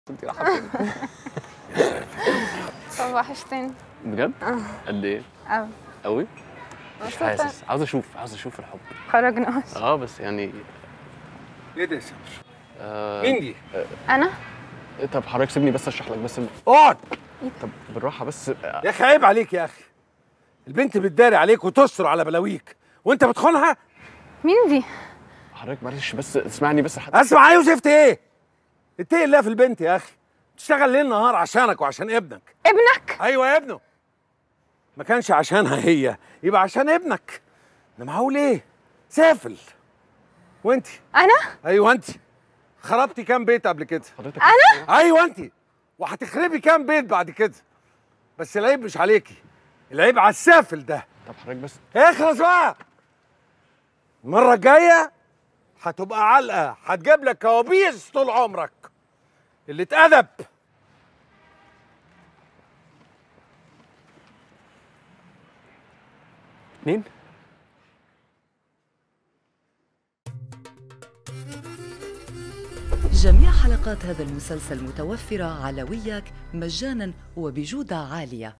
انت رايحه فين طب وحشتني بجد قد ايه أوي قوي مش مبسوطة. حاسس عاوز اشوف عاوز اشوف الحب خرجناش اه بس يعني ايه ده يا سمر؟ آه مين دي؟ أنا طب حضرتك سيبني بس اشرح لك بس اقعد طب بالراحه بس يا اخي عيب عليك يا اخي البنت بتداري عليك وتستر على بلاويك وانت بتخونها مين دي؟ حضرتك معلش بس اسمعني بس حد... اسمع ايه وزفت ايه اتقي الله في البنت يا اخي تشتغل ليل نهار عشانك وعشان ابنك ابنك ايوه يا ابنه ما كانش عشانها هي يبقى عشان ابنك ده معقول ايه سافل وانت أنا؟ ايوه انت خربتي كام بيت قبل كده حضرتك أنا؟ ايوه انت وهتخربي كام بيت بعد كده بس العيب مش عليكي العيب على السافل ده طب حضرتك بس اخلص بقى المرة الجاية هتبقى علقة هتجيب لك كوابيس طول عمرك اللي اتأدب مين جميع حلقات هذا المسلسل متوفرة على وياك مجانا وبجودة عالية